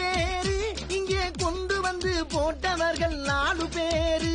பேரு இங்கே கொண்டு வந்து போட்டவர்கள் நாலு பேரு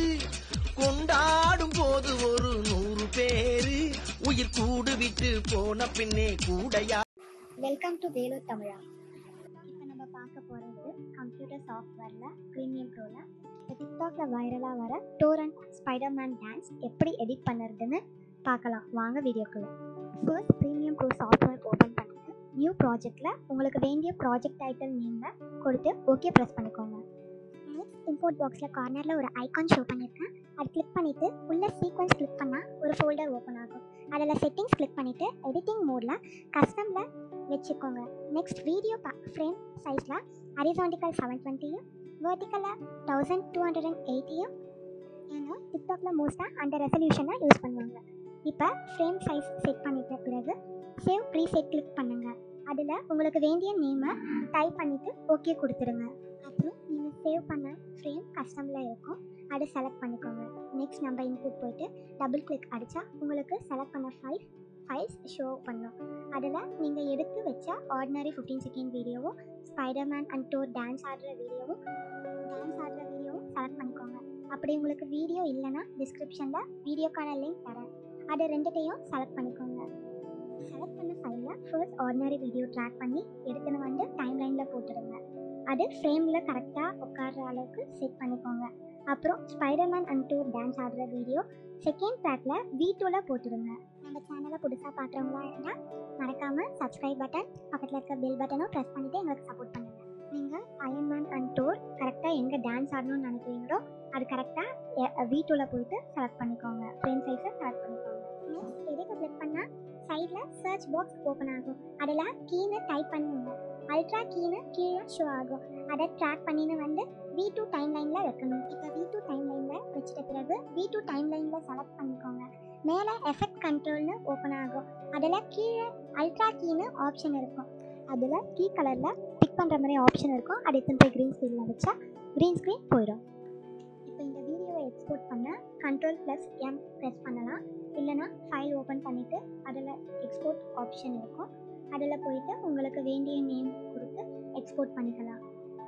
கொண்டாடும் போது ஒரு நூறு பேரு உயிர் கூடு விட்டு போன பின்னே கூடையா வெல்கம் டு வேலூர் தமிழா இப்போ நம்ம பார்க்க போகிறது கம்ப்யூட்டர் சாஃப்ட்வேரில் ப்ரீமியம் ப்ரோவில் இப்போ டிக்டாக்ல வைரலாக வர டோர் அண்ட் ஸ்பைடர்மேன் டான்ஸ் எப்படி எடிட் பண்ணுறதுன்னு பார்க்கலாம் வாங்க வீடியோக்குள்ள first premium pro software open பண்ணுங்க நியூ ப்ராஜெக்டில் உங்களுக்கு வேண்டிய ப்ராஜெக்ட் டைட்டில் நேமில் கொடுத்து ஓகே ப்ரெஸ் பண்ணிக்கோங்க நெக்ஸ்ட் இம்போர்ட் பாக்ஸில் கார்னரில் ஒரு ஐகான் ஷோ பண்ணியிருக்கேன் அது கிளிக் பண்ணிவிட்டு உள்ள சீக்வன்ஸ் கிளிக் பண்ணால் ஒரு ஃபோல்டர் ஓப்பன் ஆகும் அதில் செட்டிங்ஸ் கிளிக் பண்ணிவிட்டு எடிட்டிங் மோடில் கஸ்டமில் வச்சுக்கோங்க நெக்ஸ்ட் வீடியோ ஃப்ரேம் சைஸில் ஹரிசாண்டிக்கல் செவன் டுவெண்ட்டியும் வேர்ட்டிக்கலில் தௌசண்ட் டூ ஹண்ட்ரட் அண்ட் எயிட்டியும் ஏன்னா டிக்டாக்ல மோஸ்ட்டாக அந்த ரெசல்யூஷனை யூஸ் பண்ணுவாங்க இப்போ ஃப்ரேம் சைஸ் செட் பண்ணிட்ட பிறகு சேவ் ப்ரீசெட் கிளிக் பண்ணுங்க அதில் உங்களுக்கு வேண்டிய நேமை டைப் பண்ணிவிட்டு ஓகே கொடுத்துருங்க அப்புறம் நீங்கள் சேவ் பண்ண ஃப்ரேம் கஸ்டமில் இருக்கும் அதை செலக்ட் பண்ணிக்கோங்க நெக்ஸ்ட் நம்ம இன்புட் போயிட்டு டபுள் கிளிக் அடித்தா உங்களுக்கு செலக்ட் பண்ண ஃபைல் ஃபைல்ஸ் ஷோ பண்ணும் அதில் நீங்கள் எடுத்து வச்ச ஆர்டினரி ஃபிஃப்டீன் செகண்ட் வீடியோவும் ஸ்பைடர்மேன் அண்ட் டோர் டான்ஸ் ஆடுற வீடியோவும் டான்ஸ் ஆடுற வீடியோவும் செலக்ட் பண்ணிக்கோங்க அப்படி உங்களுக்கு வீடியோ இல்லைன்னா டிஸ்கிரிப்ஷனில் வீடியோக்கான லிங்க் தரேன் அதை ரெண்டுத்தையும் செலக்ட் பண்ணிக்கோங்க செலக்ட் பண்ண ஃபைலில் ஃபர்ஸ்ட் ஆர்டினரி வீடியோ ட்ராக் பண்ணி எடுத்துன்னு வந்து டைம் லைனில் போட்டுடுங்க அது ஃப்ரேமில் கரெக்டாக உட்கார்ற அளவுக்கு செட் பண்ணிக்கோங்க அப்புறம் Spiderman and Thor dance video வீடியோ செகண்ட் ட்ராக்ல வி டூவில் போட்டுடுங்க நம்ம சேனலை புதுசாக பார்க்குறவங்களா இருந்தால் மறக்காமல் சப்ஸ்கிரைப் பட்டன் பக்கத்தில் இருக்க பெல் பட்டனும் ப்ரெஸ் பண்ணிவிட்டு எங்களுக்கு சப்போர்ட் பண்ணுங்கள் நீங்கள் அயன்மேன் அண்ட் டோர் கரெக்டாக எங்கே டான்ஸ் ஆடணும்னு நினைக்கிறீங்களோ அது கரெக்டாக வி டூவில் போயிட்டு செலக்ட் பண்ணிக்கோங்க ஃப்ரேம் சைஸை செலக்ட் பண்ணிக்கோங்க நெக்ஸ்ட் எதுக்கு கிளிக் பண்ணால் சைடில் சர்ச் பாக்ஸ் ஓப்பன் ஆகும் அதில் கீனு டைப் பண்ணுங்க அல்ட்ரா கீனு கீழே ஷோ ஆகும் அதை ட்ராக் பண்ணின்னு வந்து வி டூ டைம் லைனில் வைக்கணும் இப்போ வி டூ டைம் லைனில் வச்சிட்ட பிறகு வி டூ டைம் லைனில் செலக்ட் பண்ணிக்கோங்க மேலே எஃபெக்ட் கண்ட்ரோல்னு ஓப்பன் ஆகும் அதில் கீழே அல்ட்ரா கீனு ஆப்ஷன் இருக்கும் அதில் கீ கலரில் பிக் பண்ணுற மாதிரி ஆப்ஷன் இருக்கும் அதை எடுத்துன்னு போய் க்ரீன் ஸ்க்ரீனில் வச்சா க்ரீன் ஸ்க்ரீன் போயிடும் இப்போ இந்த வீடியோவை எக்ஸ்போர்ட் பண்ண கண்ட்ரோல் ப்ளஸ் எம் ப்ரெஸ் பண்ணலாம் இல்லைனா ஃபைல் ஓப்பன் பண்ணிவிட்டு அதில் எக்ஸ்போர்ட் ஆப்ஷன் இருக்கும் அதில் போயிட்டு உங்களுக்கு வேண்டிய நேம் கொடுத்து எக்ஸ்போர்ட் பண்ணிக்கலாம்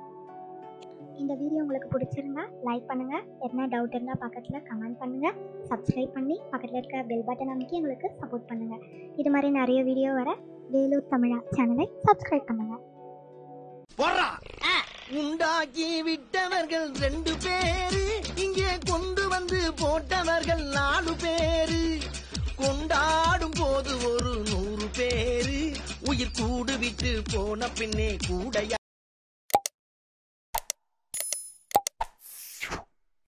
இந்த வீடியோ உங்களுக்கு பிடிச்சிருந்தா லைக் பண்ணுங்கள் எதனா டவுட் இருந்தால் பக்கத்தில் கமெண்ட் பண்ணுங்கள் சப்ஸ்கிரைப் பண்ணி பக்கத்தில் இருக்க பெல் பட்டன் அமைக்கி எங்களுக்கு சப்போர்ட் பண்ணுங்கள் இது மாதிரி நிறைய வீடியோ வர வேலூர் தமிழா சேனலை சப்ஸ்கிரைப் பண்ணுங்கள் போறா உண்டாக்கி விட்டவர்கள் ரெண்டு பேரு இங்கே கொண்டு வந்து போட்டவர்கள் நாலு பேரு கொண்டாடும் போது ஒரு நூறு பேரு உயிர் கூடு விட்டு போன பின்னே கூடையா